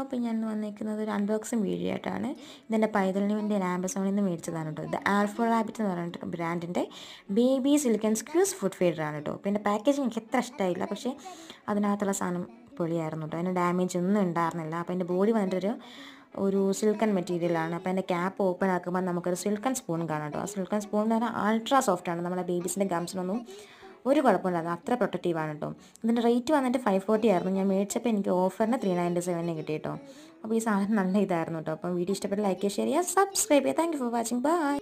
അപ്പോൾ ഞാൻ ഇന്ന് വന്നിരിക്കുന്നത് ഒരു അൺബോക്സിങ് വീഡിയോ ആയിട്ടാണ് ഇതെൻ്റെ പൈതലിന് വേണ്ടി ഞാൻ ആമസോണിൽ നിന്ന് മേടിച്ചതാണ് കേട്ടോ ഇത് ആൽഫോ റാബിറ്റ് എന്ന് പറഞ്ഞിട്ട് ബ്രാൻഡിൻ്റെ baby silicone squeeze food feeder ആണ് കേട്ടോ പിന്നെ പാക്കേജിങ് എനിക്ക് എത്ര ഇഷ്ടമായില്ല പക്ഷേ അതിനകത്തുള്ള സാധനം പൊളിയായിരുന്നു കേട്ടോ അതിന് ഡാമേജ് ഒന്നും ഉണ്ടായിരുന്നില്ല അപ്പോൾ എൻ്റെ ബോഡി വന്നിട്ടൊരു ഒരു സിൽക്കൺ മെറ്റീരിയലാണ് അപ്പോൾ അതിൻ്റെ ക്യാപ്പ് ഓപ്പൺ ആക്കുമ്പോൾ നമുക്കൊരു സിൽക്കൺ സ്പൂൺ കാണാം കേട്ടോ ആ സിൽക്കൺ സ്പൂൺ എന്ന് പറഞ്ഞാൽ അൾട്രാ സോഫ്റ്റ് ആണ് നമ്മുടെ ബേബീസിൻ്റെ ഗംസിനൊന്നും ഒരു കുഴപ്പമില്ലാതെ അത്ര പ്രൊട്ടക്റ്റീവാണ് കേട്ടോ ഇതിൻ്റെ റേറ്റ് വന്നിട്ട് ഫൈവ് ഫോർട്ടി ആയിരുന്നു ഞാൻ മേടിച്ചപ്പോൾ എനിക്ക് ഓഫറിന് ത്രീ നയൻറ്റി സെവനിന് കിട്ടി കേട്ടോ അപ്പോൾ ഈ സാധനം നല്ല ഇതായിരുന്നു കേട്ടോ അപ്പം വീഡിയോ ഇഷ്ടപ്പെട്ട ലൈക്ക് ഷെയർ ചെയ്യുക സബ്സ്ക്രൈബ് ചെയ്യുക thank you for watching by